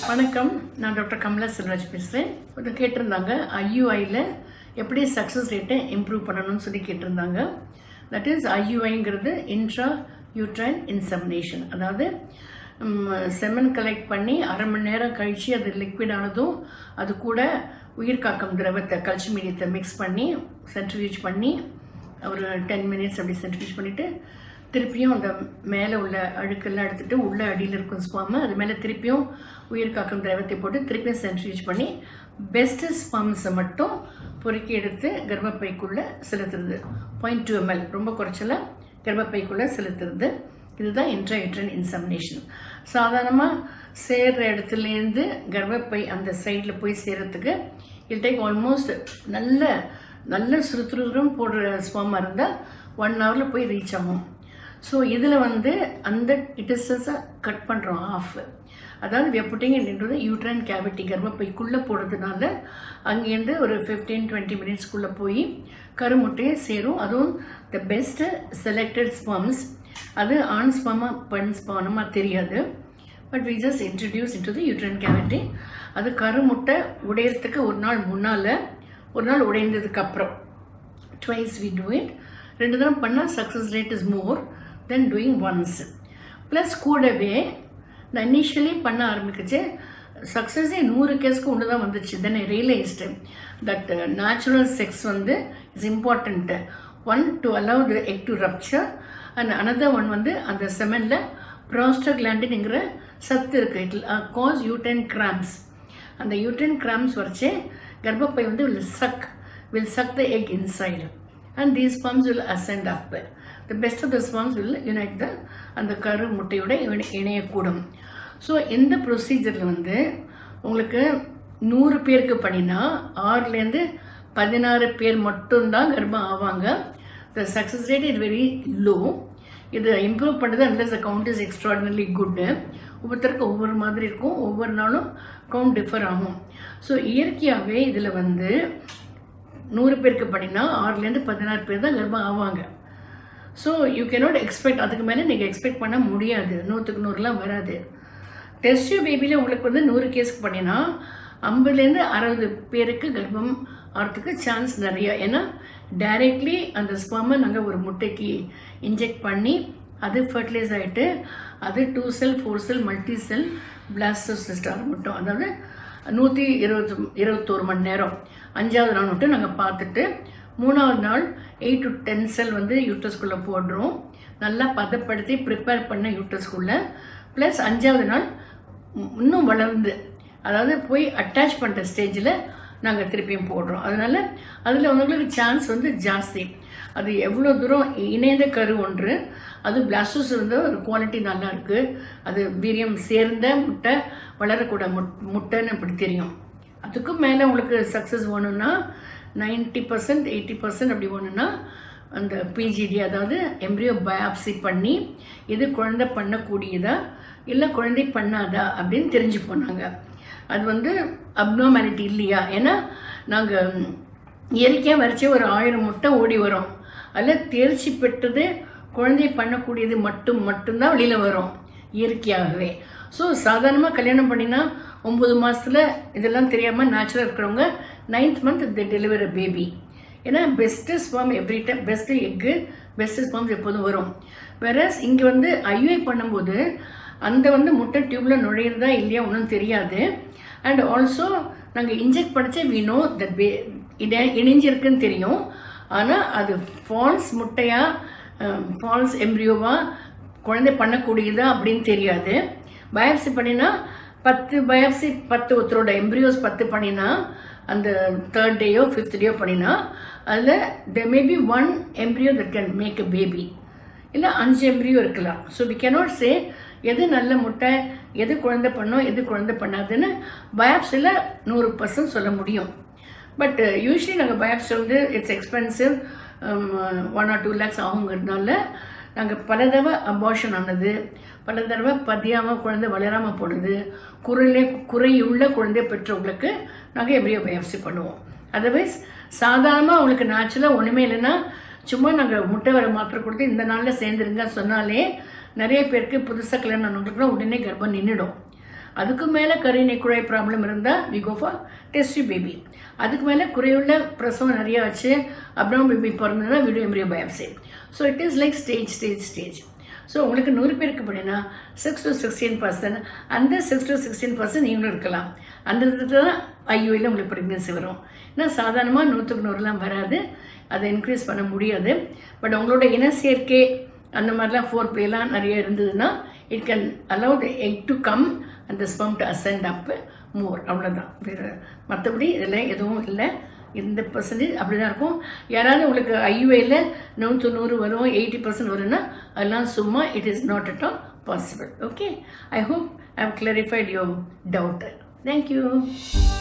வணக்கம் நான் டாக்டர் கமலா செல்வராஜ் பேசுகிறேன் கொஞ்சம் கேட்டிருந்தாங்க ஐயுஐயில் எப்படி சக்ஸஸ் ரேட்டை இம்ப்ரூவ் பண்ணணும்னு சொல்லி கேட்டிருந்தாங்க தட் இஸ் ஐயுஐங்கிறது இன்ட்ரா யூட்ரைன் இன்செமினேஷன் அதாவது செமன் கலெக்ட் பண்ணி அரை மணி நேரம் கழித்து அது லிக்விட் ஆனதும் அது கூட உயிர் காக்கும் திரவத்தை கல்ச்சி மீடியத்தை மிக்ஸ் பண்ணி சென்ட்ரிஃபியூஜ் பண்ணி ஒரு டென் மினிட்ஸ் அப்படி சென்ட்ரிஃபியூஜ் பண்ணிவிட்டு திருப்பியும் அந்த மேலே உள்ள அழுக்கெல்லாம் எடுத்துட்டு உள்ள அடியில் இருக்கும் ஸ்பாமை அது மேலே திருப்பியும் உயிர் காக்கும் திரவத்தை போட்டு திருப்பியும் சென்ட்ரிஃபியூஜ் பண்ணி பெஸ்ட்டு ஸ்பாம்ஸை மட்டும் பொறுக்கி எடுத்து கர்ப்பப்பைக்குள்ளே செலுத்துறது பாயிண்ட் டூ எம்எல் ரொம்ப குறைச்சல கர்ப்பப்பைக்குள்ளே செலுத்துறது இதுதான் இன்ட்ராயூட்ரன் இன்சமினேஷன் சாதாரணமாக சேர்ற இடத்துலேருந்து கர்ப்பப்பை அந்த சைடில் போய் சேர்றதுக்கு இல் டேக் ஆல்மோஸ்ட் நல்ல நல்ல சுறுசுறுன்னு போடுற ஸ்பாமாக இருந்தால் ஒன் ஹவரில் போய் ரீச் ஆகும் ஸோ இதில் வந்து அந்த இட்டஸை கட் பண்ணுறோம் ஆஃப் அதாவது we are putting it into the uterine cavity கர்ப்பப்பைக்குள்ளே போடுறதுனால அங்கேருந்து ஒரு ஃபிஃப்டீன் டுவெண்ட்டி மினிட்ஸ்க்குள்ளே போய் கருமுட்டையை சேரும் அதுவும் த பெஸ்ட்டு செலக்டட் ஸ்பாம்ஸ் அது ஆண் ஸ்பாமா பெண் ஸ்பானமா தெரியாது but we just introduce into the uterine cavity அது கருமுட்டை உடையறதுக்கு ஒரு நாள் முன்னால் ஒரு நாள் உடைந்ததுக்கு அப்புறம் ட்வைஸ் வி டூ இட் ரெண்டு தடவை பண்ணால் success rate is more then doing once plus கூடவே நான் இனிஷியலி பண்ண ஆரம்பிக்கிச்சு சக்ஸஸே நூறு கேஸ்க்கு ஒன்று தான் வந்துச்சு then I realised that natural sex வந்து is important one to allow the egg to rupture and another one வந்து அந்த செமனில் ப்ராஸ்டோகிளாண்டின்ங்கிற சத்து இருக்குது இட் காஸ் யூட்டன் கிராம்ஸ் அந்த யூட்டன் கிராம்ஸ் வரைச்சே கர்ப்பப்பை வந்து will suck will suck the egg inside and these sperms will ascend up the best of the sperms will unite the அந்த கரு முட்டையோட இணை- இணையக்கூடும் ஸோ இந்த ப்ரொசீஜரில் வந்து உங்களுக்கு நூறு பேருக்கு பண்ணினா ஆறுலேருந்து பதினாறு பேர் மட்டும்தான் கர்ப்பம் ஆவாங்க the success rate is very low இது இம்ப்ரூவ் பண்ணுறது unless the count is extraordinary good ஒவ்வொருத்தருக்கு ஒவ்வொரு மாதிரி இருக்கும் ஒவ்வொரு நாளும் கவுண்ட் டிஃபர் ஆகும் ஸோ இயற்கையாகவே இதில் வந்து நூறு பேருக்கு பண்ணினா ஆறுலேருந்து பதினாறு பேர் தான் கர்ப்பம் ஆவாங்க ஸோ யூ கேனாட் எக்ஸ்பெக்ட் அதுக்கு மேலே நீங்கள் எக்ஸ்பெக்ட் பண்ண முடியாது நூற்றுக்கு நூறுலாம் வராது டெஸ்ட் பேபியில் உங்களுக்கு வந்து நூறு கேஸ்க்கு பண்ணினா ஐம்பதுலேருந்து அறுபது பேருக்கு கர்ப்பம் ஆகிறதுக்கு சான்ஸ் நிறைய ஏன்னா டைரெக்ட்லி அந்த ஸ்பாமை நாங்கள் ஒரு முட்டைக்கு இன்ஜெக்ட் பண்ணி அது ஃபர்டிலைஸ் ஆகிட்டு அது two cell four cell multi cell பிளாஸ்டோசிஸ்டாக மட்டும் அதாவது நூற்றி இருபத்தி இருபத்தோரு மணி நேரம் அஞ்சாவது நாள் மட்டும் நாங்கள் பார்த்துட்டு மூணாவது நாள் எயிட் டு டென் செல் வந்து யூட்ரஸ்குள்ளே போடுறோம் நல்லா பதப்படுத்தி ப்ரிப்பேர் பண்ண யூட்ரஸ்குள்ளே ப்ளஸ் அஞ்சாவது நாள் உம், இன்னும் வளர்ந்து அதாவது போய் அட்டாச் பண்ணுற ஸ்டேஜில் நாங்கள் திருப்பியும் போடுறோம் அதனால் அதில் உங்களுக்கு சான்ஸ் வந்து ஜாஸ்தி அது எவ்வளோ தூரம் இணைந்த கரு ஒன்று அது பிளாஸ்டோஸ் இருந்த ஒரு குவாலிட்டி நல்லா இருக்குது அது வீரியம் சேர்ந்த முட்டை வளரக்கூட முட் முட்டைன்னு அப்படி தெரியும் அதுக்கும் மேலே உங்களுக்கு சக்ஸஸ் வேணும்னா நைன்ட்டி பர்சன்ட் எயிட்டி பர்சன்ட் அப்படி வேணும்னா அந்த பிஜிடி அதாவது எம்ப்ரியோ பயாப்சி பண்ணி இது குழந்தை பண்ணக்கூடியதா இல்லை குழந்தை பண்ணாதா அப்படின்னு தெரிஞ்சு போனாங்க அது வந்து அப்னார்மாலிட்டி இல்லையா ஏன்னா நாங்கள் இயற்கையாக வரைச்சே ஒரு ஆயிரம் முட்டை ஓடி வரும் அதில் தேர்ச்சி பெற்றது குழந்தை பண்ணக்கூடியது மட்டும் மட்டும்தான் வெளியில் வரும் இயற்கையாகவே ஸோ சாதாரணமாக கல்யாணம் பண்ணினா ஒம்பது மாதத்தில் இதெல்லாம் தெரியாமல் நேச்சுரலாக இருக்கிறவங்க ninth month the deliver baby ஏன்னா best sperm every time best egg best sperms எப்போதும் வரும் வேறஸ் இங்கே வந்து ஐயுஐ பண்ணும்போது அந்த வந்து முட்டை டியூப்பில் நுழையிறதா இல்லையா ஒன்றும் தெரியாது அண்ட் ஆல்சோ நாங்கள் இன்ஜெக்ட் படித்த வி நோ தட் பே இட இணைஞ்சிருக்குன்னு தெரியும் ஆனால் அது ஃபால்ஸ் முட்டையா ஃபால்ஸ் எம்ப்ரியோவா குழந்தை பண்ணக்கூடியதா அப்படின்னு தெரியாது பயாப்சி பண்ணினா பத்து பயாப்சி பத்து ஒருத்தரோட எம்ப்ரியோஸ் பத்து பண்ணினா அந்த தேர்ட் டேயோ ஃபிஃப்த் டேயோ பண்ணினா அதில் they maybe one embryo that can make a baby இல்லை அஞ்சு எம்ப்ரியோ இருக்கலாம் ஸோ வி cannot சே எது நல்ல முட்டை எது குழந்தை பண்ணும் எது குழந்தை பண்ணாதுன்னு பயாப்ஸில் நூறு பர்சன்ட் சொல்ல முடியும் பட் யூஸ்வலி நாங்கள் பயாப்ஸி வந்து it's expensive one or two lakhs ஆகுங்கிறதுனால நாங்கள் பல தடவை அபார்ஷன் ஆனது பல தடவை பதியாமல் குழந்தை வளராமல் போனது குறையிலே குறையுள்ள குழந்தை பெற்றவங்களுக்கு நாங்கள் எப்படியோ பயாப்சி பண்ணுவோம் அதர்வைஸ் சாதாரணமாக அவங்களுக்கு நேச்சுரலாக ஒன்றுமே இல்லைன்னா சும்மா நாங்கள் முட்டை வர மாத்திரை கொடுத்து இந்த நாளில் சேர்ந்துருங்க சொன்னாலே நிறைய பேருக்கு புதுசாக கல்யாணம் ஆனவங்களுக்குலாம் உடனே கர்ப்பம் நின்றுடும் அதுக்கு மேலே கருணை குழாய் ப்ராப்ளம் இருந்தால் we go for test baby அதுக்கு மேலே குறையுள்ள பிரசவம் நிறையா வச்சு அப்புறம் பேபி பிறந்ததுன்னா video embryo biopsy so it is like stage stage stage so உங்களுக்கு நூறு பேருக்கு அப்படின்னா சிக்ஸ் டு சிக்ஸ்டீன் பர்சன்ட் அந்த சிக்ஸ் டு சிக்ஸ்டீன் பர்சன்ட் நீங்களும் இருக்கலாம் அந்த விதத்தில் தான் ஐயோயில் உங்களுக்கு ப்ரெக்னென்சி வரும் ஏன்னா சாதாரணமாக நூற்றுக்கு நூறுலாம் வராது அதை இன்க்ரீஸ் பண்ண முடியாது பட் உங்களோட இன சேர்க்கை அந்த மாதிரிலாம் ஃபோர் பிளேலாம் நிறைய இருந்ததுன்னா it can allowed egg to come அந்த ஸ்பம் டு அசெண்ட் அப் மோர் அவ்வளோதான் வேறு மற்றபடி இதில் எதுவும் இல்லை இந்த பர்சன்டேஜ் அப்படி தான் இருக்கும் யாராவது உங்களுக்கு ஐயுஏல நூற்று நூறு வரும் எயிட்டி பர்சன்ட் வரும்னா அதெல்லாம் சும்மா it is not at all possible okay I hope I have clarified your doubt thank you